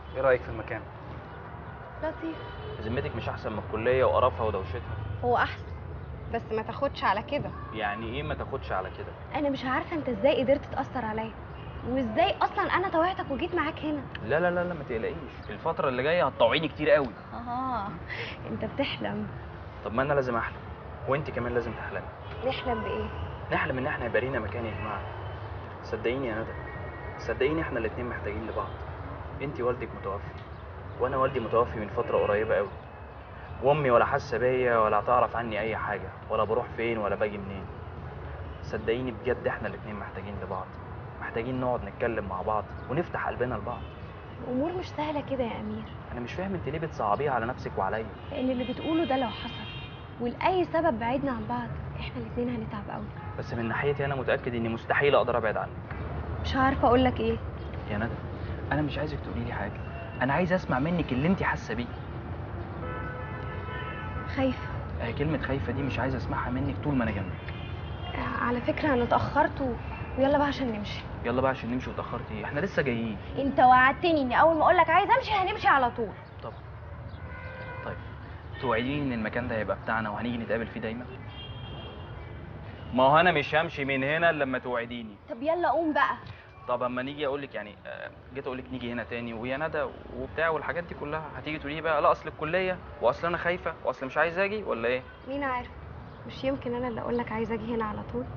ايه رايك في المكان لطيف ذمتك مش احسن من الكليه وقرفها ودوشتها هو احسن بس ما تاخدش على كده يعني ايه ما تاخدش على كده انا مش عارفه انت ازاي قدرت تاثر عليا وازاي اصلا انا طوعتك وجيت معاك هنا لا لا لا لا ما تقلقيش الفتره اللي جايه هتطوعيني كتير قوي اه انت بتحلم طب ما انا لازم احلم وانت كمان لازم تحلمي نحلم بايه نحلم ان احنا يبقى لينا مكان يا جماعه صدقيني يا ندى صدقيني احنا الاتنين محتاجين لبعض انت والدك متوفي وانا والدي متوفي من فتره قريبه قوي وامي ولا حاسه بيا ولا تعرف عني اي حاجه ولا بروح فين ولا باجي منين صدقيني بجد احنا الاتنين محتاجين لبعض محتاجين نقعد نتكلم مع بعض ونفتح قلبنا لبعض الامور مش سهله كده يا امير انا مش فاهم انت ليه بتصعبيها على نفسك وعليا لان اللي بتقوله ده لو حصل ولاي سبب بعدنا عن بعض احنا الاتنين هنتعب قوي بس من ناحيتي انا متاكد اني مستحيل اقدر ابعد عنك مش عارفه اقول لك ايه يا ندى انا مش عايزك تقولي لي حاجه انا عايز اسمع منك اللي انت حاسه بيه خايفه آه، كلمه خايفه دي مش عايز اسمعها منك طول ما انا جنبك آه، على فكره انا اتاخرت و... ويلا بقى عشان نمشي يلا بقى عشان نمشي وتاخرتي ايه احنا لسه جايين انت وعدتني اني اول ما اقول لك عايز امشي هنمشي على طول طب طيب توعديني ان المكان ده هيبقى بتاعنا وهنيجي نتقابل فيه دايما ما هو انا مش همشي من هنا إلا لما توعديني طب يلا قوم بقى طب اما نيجي اقول لك يعني آه، جيت اقول لك نيجي هنا تاني ويا ندى وبتاع والحاجات دي كلها هتيجي تقولي لي بقى لا اصل الكليه واصل انا خايفه واصل مش عايز اجي ولا ايه مين عارف مش يمكن انا اللي اقول لك عايزه اجي هنا على طول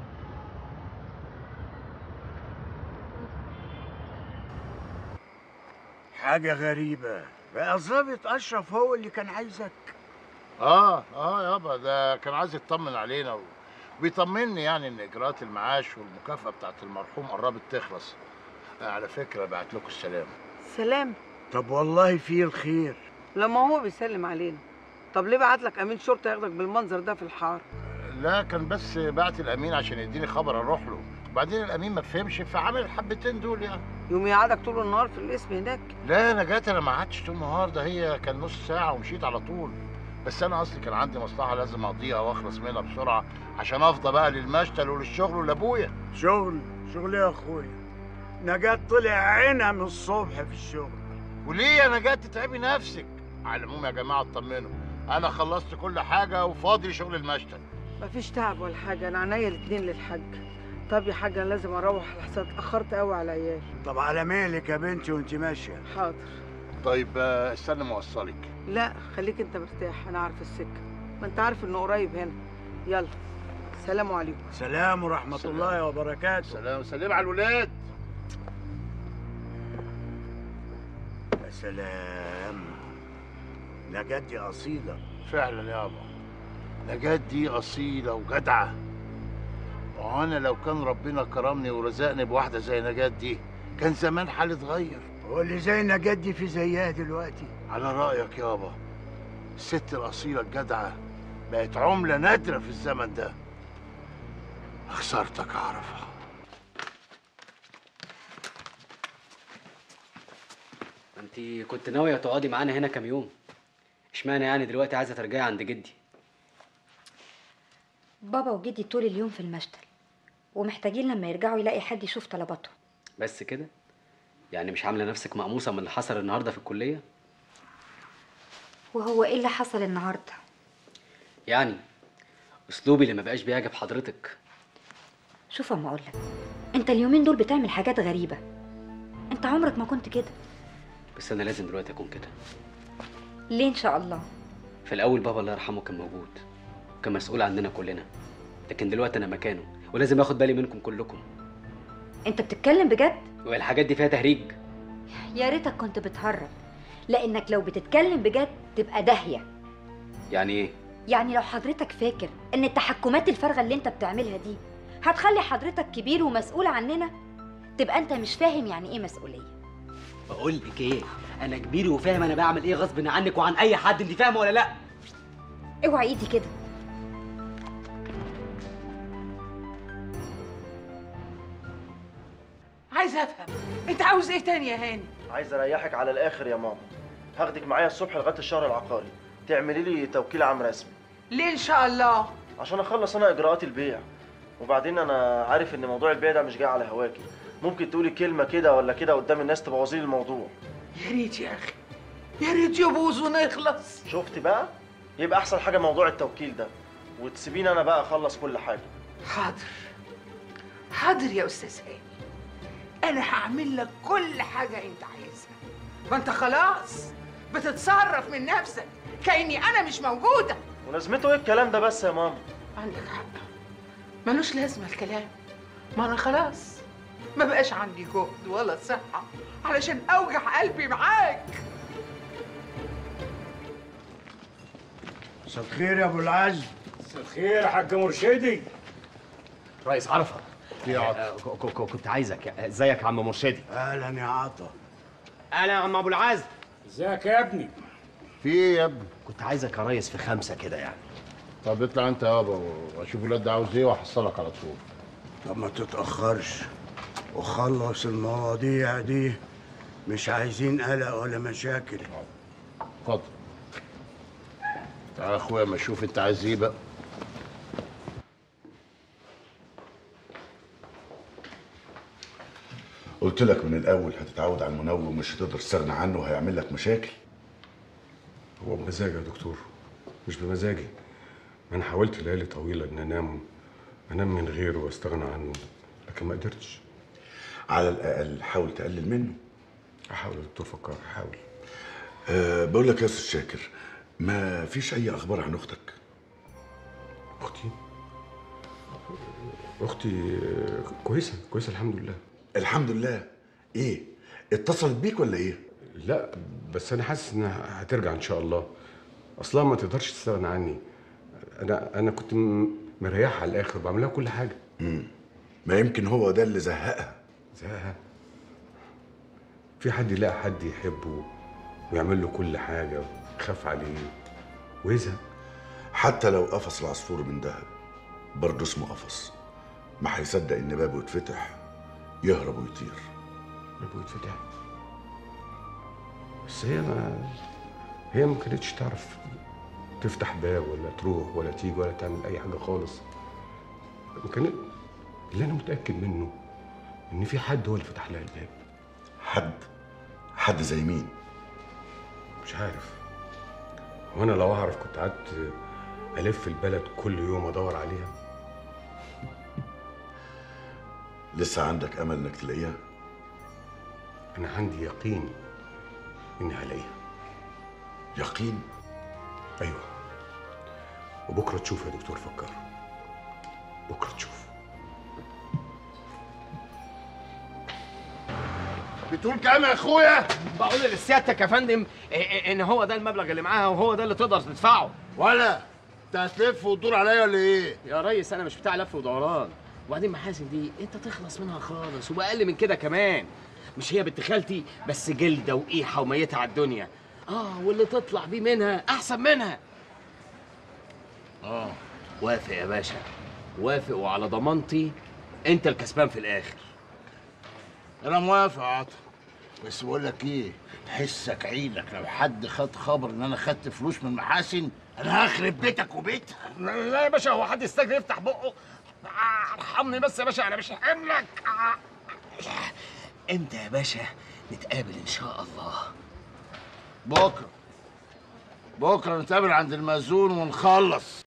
حاجة غريبة بقى ظابط أشرف هو اللي كان عايزك اه اه يابا ده كان عايز يطمن علينا و... وبيطمني يعني ان اجراءات المعاش والمكافاه بتاعت المرحوم قربت تخلص آه على فكره بعت لكم السلام سلام طب والله فيه الخير لما هو بيسلم علينا طب ليه بعت لك امين شرطه ياخدك بالمنظر ده في الحار لا كان بس بعت الامين عشان يديني خبر اروح له وبعدين الامين ما فهمش فعمل الحبتين دول يعني يوم يقعدك طول النهار في القسم هناك لا انا جات انا ما قعدتش طول النهار ده هي كان نص ساعه ومشيت على طول بس انا اصلي كان عندي مصلحه لازم اقضيها واخلص منها بسرعه عشان افضى بقى للمشتل وللشغل ولابويا شغل شغل يا أخويا نجاة طلع عينها من الصبح في الشغل وليه انا جاي تتعبي نفسك على العموم يا جماعه اطمنوا انا خلصت كل حاجه وفاضي لشغل المشتل مفيش تعب ولا حاجه انا عينيا الاتنين للحاج طب يا حاج انا لازم اروح لحسن اتاخرت قوي على العيال طب على مهلك يا بنتي وانت ماشية حاضر طيب آه، استنى ما اوصلك لا خليك انت مرتاح انا عارف السكه ما انت عارف انه قريب هنا يلا سلام عليكم سلام ورحمة سلام. الله وبركاته سلام سلام على الولاد يا سلام نجاة دي أصيلة فعلا يابا نجاة دي اصيله وجدعه وانا لو كان ربنا كرمني ورزقني بواحده زي نجاة دي كان زمان حالي اتغير واللي زي نجاة دي في زيها دلوقتي على رايك يابا الست الاصيله الجدعه بقت عمله نادره في الزمن ده خسارتك اعرفها انت كنت ناويه تقعدي معانا هنا كام يوم اشمعنى يعني دلوقتي عايزه ترجعي عند جدي بابا وجدي طول اليوم في المشتل ومحتاجين لما يرجعوا يلاقي حد يشوف طلباتهم بس كده يعني مش عامله نفسك مقموصه من اللي حصل النهارده في الكليه وهو ايه اللي حصل النهارده يعني اسلوبي اللي ما بقاش بيعجب حضرتك شوف اما اقولك انت اليومين دول بتعمل حاجات غريبه انت عمرك ما كنت كده بس انا لازم دلوقتي اكون كده ليه ان شاء الله في الاول بابا الله يرحمه كان موجود كان مسؤول عننا كلنا لكن دلوقتي انا مكانه ولازم اخد بالي منكم كلكم انت بتتكلم بجد والحاجات دي فيها تهريج يا ريتك كنت بتهرب لانك لو بتتكلم بجد تبقى داهيه يعني ايه يعني لو حضرتك فاكر ان التحكمات الفارغه اللي انت بتعملها دي هتخلي حضرتك كبير ومسؤول عننا تبقى انت مش فاهم يعني ايه مسؤوليه بقول لك ايه انا كبير وفاهم انا بعمل ايه غصب عنك وعن اي حد انت فاهمه ولا لا اوعى ايدي كده عايز افهم انت عاوز ايه تاني يا هاني عايز اريحك على الاخر يا ماما هاخدك معايا الصبح لغايه الشهر العقاري تعملي لي توكيل عام رسمي ليه ان شاء الله عشان اخلص انا اجراءات البيع وبعدين انا عارف ان موضوع البيع ده مش جاي على هواكي ممكن تقولي كلمه كده ولا كده قدام الناس تبوظي لي الموضوع يا ريت يا اخي يا ريت يبوظ ونخلص شفت بقى يبقى احسن حاجه موضوع التوكيل ده وتسيبيني انا بقى اخلص كل حاجه حاضر حاضر يا استاذ هاني انا هعمل لك كل حاجه انت عايزها ما انت خلاص بتتصرف من نفسك كاني انا مش موجوده ولازمته ايه الكلام ده بس يا ماما عندك حق ملوش لازمه الكلام ما انا خلاص ما بقاش عندي جهد ولا صحه علشان اوجع قلبي معاك مساء الخير يا ابو العز مساء الخير يا حاج مرشدي رئيس عرفة في عطا. آه، ك- ك- كنت عايزك ازيك يا عم مرشدي اهلا يا عطا اهلا يا عم ابو العزم ازيك يا ابني في ايه يا ابني كنت عايزك يا ريس في خمسة كده يعني طب اطلع انت يابا واشوف الواد ده عاوز ايه واحصلك على طول طب ما تتاخرش وخلص المواضيع دي مش عايزين قلق ولا مشاكل اتفضل تعال يا اخويا ما اشوف انت عايز ايه بقى قلت لك من الاول هتتعود على المنوم ومش هتقدر تستغنى عنه وهيعمل لك مشاكل هو بمزاجي يا دكتور مش بمزاجي ما انا حاولت ليالي طويله ان انام انام من غيره واستغنى عنه لكن ما قدرتش على الاقل حاول تقلل منه احاول يا دكتور فكر احاول أه بقول لك يا استاذ شاكر ما فيش اي اخبار عن اختك اختي اختي آه، كويسه كويسه الحمد لله الحمد لله ايه اتصلت بيك ولا ايه لا بس انا حاسس انها هترجع ان شاء الله اصلا ما تقدرش تستغنى عني انا انا كنت م- مريحها على الاخر بعمل لها كل حاجه ما يمكن هو ده اللي زهقها زهقها في حد يلاقي حد يحبه ويعمل له كل حاجه ويخاف عليه ويزهق حتى لو قفص العصفور من ذهب برضه اسمه قفص ما هيصدق ان بابه يتفتح يهرب ويطير بابه يتفتح بس هي ما هي ما كانتش تعرف تفتح باب ولا تروح ولا تيجي ولا تعمل اي حاجه خالص ما كانت اللي انا متاكد منه ان في حد هو اللي فتح لها الباب حد حد زي مين مش عارف وانا لو اعرف كنت قعدت الف البلد كل يوم ادور عليها لسه عندك امل انك تلاقيها انا عندي يقين اني هلاقيها يقين ايوه وبكره تشوف يا دكتور فكر بكره تشوف بتقول كام يا اخويا بقول لسيادتك يا فندم إ- إ- ان هو ده المبلغ اللي معاها وهو ده اللي تقدر تدفعه ولا انت هتلف وتدور عليا ولا ايه يا ريس انا مش بتاع لف ودوران وبعدين محاسن دي انت تخلص منها خالص وباقل من كده كمان مش هي بنت خالتي بس جلده وقيحه وميته على الدنيا اه واللي تطلع بيه منها احسن منها اه وافق يا باشا وافق وعلى ضمانتي انت الكسبان في الاخر انا موافق يا عطا بس بقول لك ايه حسك عينك لو حد خد خبر ان انا خدت فلوس من محاسن انا هخرب بيتك وبيتها لا يا باشا هو حد يستجري يفتح بقه آه، ارحمني بس يا باشا انا مش حملك امتى يا باشا نتقابل ان شاء الله بكره بكره نتقابل عند المأذون ونخلص